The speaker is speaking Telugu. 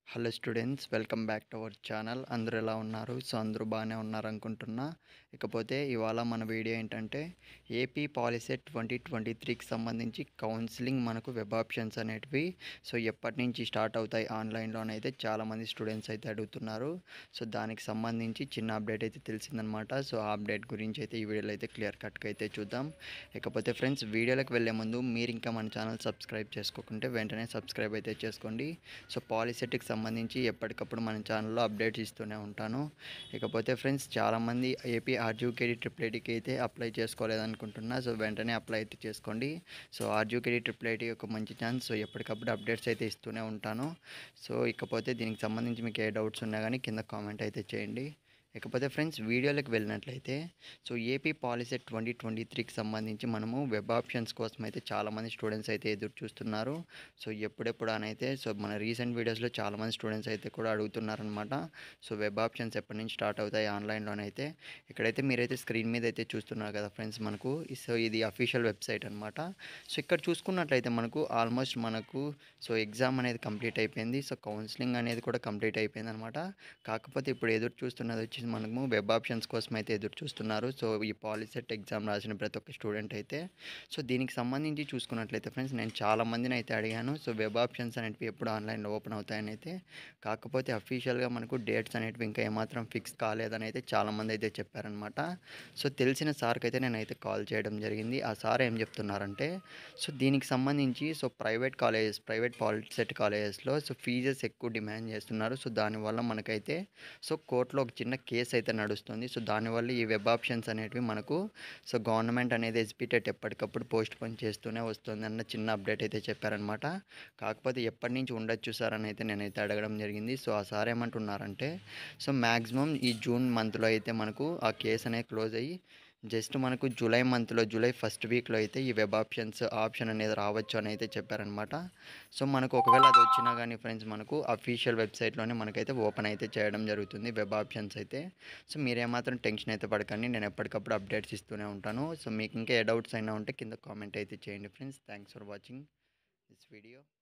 hello students welcome back to our channel అందరూ ఎలా ఉన్నారు సో అందరూ బాగానే ఉన్నారు అనుకుంటున్నా ఇకపోతే ఇవాళ మన వీడియో ఏంటంటే ఏపీ పాలిసెట్ ట్వంటీ ట్వంటీ త్రీకి సంబంధించి కౌన్సిలింగ్ మనకు వెబ్ ఆప్షన్స్ అనేటివి సో ఎప్పటి నుంచి స్టార్ట్ అవుతాయి ఆన్లైన్లోనైతే చాలామంది స్టూడెంట్స్ అయితే అడుగుతున్నారు సో దానికి సంబంధించి చిన్న అప్డేట్ అయితే తెలిసిందనమాట సో ఆ అప్డేట్ గురించి అయితే ఈ వీడియోలో అయితే క్లియర్ కట్గా అయితే చూద్దాం ఇకపోతే ఫ్రెండ్స్ వీడియోలోకి వెళ్ళే ముందు మీరు ఇంకా మన ఛానల్ సబ్స్క్రైబ్ చేసుకోకుంటే వెంటనే సబ్స్క్రైబ్ అయితే చేసుకోండి సో పాలిసెట్కి సంబంధించి ఎప్పటికప్పుడు మన ఛానల్లో అప్డేట్స్ ఇస్తూనే ఉంటాను ఇకపోతే ఫ్రెండ్స్ చాలామంది ఏపీ ఆర్జీకేడి ట్రిపుల్ ఐటీకి అయితే అప్లై చేసుకోలేదనుకుంటున్నా సో వెంటనే అప్లై అయితే చేసుకోండి సో ఆర్జీకేడి ట్రిపుల్ ఐటీ ఒక మంచి ఛాన్స్ సో ఎప్పటికప్పుడు అప్డేట్స్ అయితే ఇస్తూనే ఉంటాను సో ఇకపోతే దీనికి సంబంధించి మీకు ఏ డౌట్స్ ఉన్నా కానీ కింద కామెంట్ అయితే చేయండి ఇకపోతే ఫ్రెండ్స్ వీడియోలోకి వెళ్ళినట్లయితే so AP policy twenty twenty త్రీకి సంబంధించి మనము వెబ్ ఆప్షన్స్ కోసం అయితే చాలామంది స్టూడెంట్స్ అయితే ఎదురు చూస్తున్నారు సో ఎప్పుడెప్పుడు అనైతే సో మన రీసెంట్ వీడియోస్లో చాలామంది స్టూడెంట్స్ అయితే కూడా అడుగుతున్నారనమాట సో వెబ్ ఆప్షన్స్ ఎప్పటి నుంచి స్టార్ట్ అవుతాయి ఆన్లైన్లోనైతే ఇక్కడైతే మీరైతే స్క్రీన్ మీద అయితే చూస్తున్నారు కదా ఫ్రెండ్స్ మనకు సో ఇది అఫీషియల్ వెబ్సైట్ అనమాట సో ఇక్కడ చూసుకున్నట్లయితే మనకు ఆల్మోస్ట్ మనకు సో ఎగ్జామ్ అనేది కంప్లీట్ అయిపోయింది సో కౌన్సిలింగ్ అనేది కూడా కంప్లీట్ అయిపోయింది అనమాట కాకపోతే ఇప్పుడు ఎదురు చూస్తున్నది వచ్చి మనము వెబ్ ఆప్షన్స్ కోసం అయితే ఎదురు చూస్తున్నారు సో ఈ పాలిసెట్ ఎగ్జామ్ రాసిన ప్రతి ఒక్క స్టూడెంట్ అయితే సో దీనికి సంబంధించి చూసుకున్నట్లయితే ఫ్రెండ్స్ నేను చాలా మందిని అయితే అడిగాను సో వెబ్ ఆప్షన్స్ అనేటివి ఎప్పుడు ఆన్లైన్లో ఓపెన్ అవుతాయని అయితే కాకపోతే అఫీషియల్గా మనకు డేట్స్ అనేటివి ఇంకా ఏమాత్రం ఫిక్స్ కాలేదని అయితే చాలామంది అయితే చెప్పారనమాట సో తెలిసిన సార్కి అయితే నేనైతే కాల్ చేయడం జరిగింది ఆ సార్ ఏం చెప్తున్నారంటే సో దీనికి సంబంధించి so private colleges private POLYCET కాలేజెస్లో సో ఫీజెస్ ఎక్కువ డిమాండ్ చేస్తున్నారు సో దానివల్ల మనకైతే సో కోర్టులో ఒక చిన్న కేసు అయితే నడుస్తుంది సో దానివల్ల ఈ వెబ్ ఆప్షన్స్ అనేటివి మనకు సో గవర్నమెంట్ అనేది ఎస్బిటెట్ ఎప్పటికప్పుడు పోస్ట్ పోన్ చేస్తూనే వస్తుంది అన్న చిన్న అప్డేట్ అయితే చెప్పారనమాట కాకపోతే ఎప్పటి నుంచి ఉండొచ్చు సార్ అని అయితే నేనైతే అడగడం జరిగింది సో ఆ సార్ ఏమంటున్నారంటే సో మ్యాక్సిమం ఈ జూన్ మంత్లో అయితే మనకు ఆ కేసు అనేది క్లోజ్ అయ్యి జస్ట్ మనకు జూలై మంత్లో జూలై ఫస్ట్ వీక్లో అయితే ఈ వెబ్ ఆప్షన్స్ ఆప్షన్ అనేది రావచ్చు అని అయితే చెప్పారనమాట సో మనకు ఒకవేళ అది వచ్చినా కానీ ఫ్రెండ్స్ మనకు అఫీషియల్ వెబ్సైట్లోనే మనకైతే ఓపెన్ అయితే చేయడం జరుగుతుంది వెబ్ ఆప్షన్స్ అయితే సో మీరేమాత్రం టెన్షన్ అయితే పడకండి నేను ఎప్పటికప్పుడు అప్డేట్స్ ఇస్తూనే ఉంటాను సో మీకు ఇంకా ఏ డౌట్స్ అయినా ఉంటే కింద కామెంట్ అయితే చేయండి friends thanks for watching this video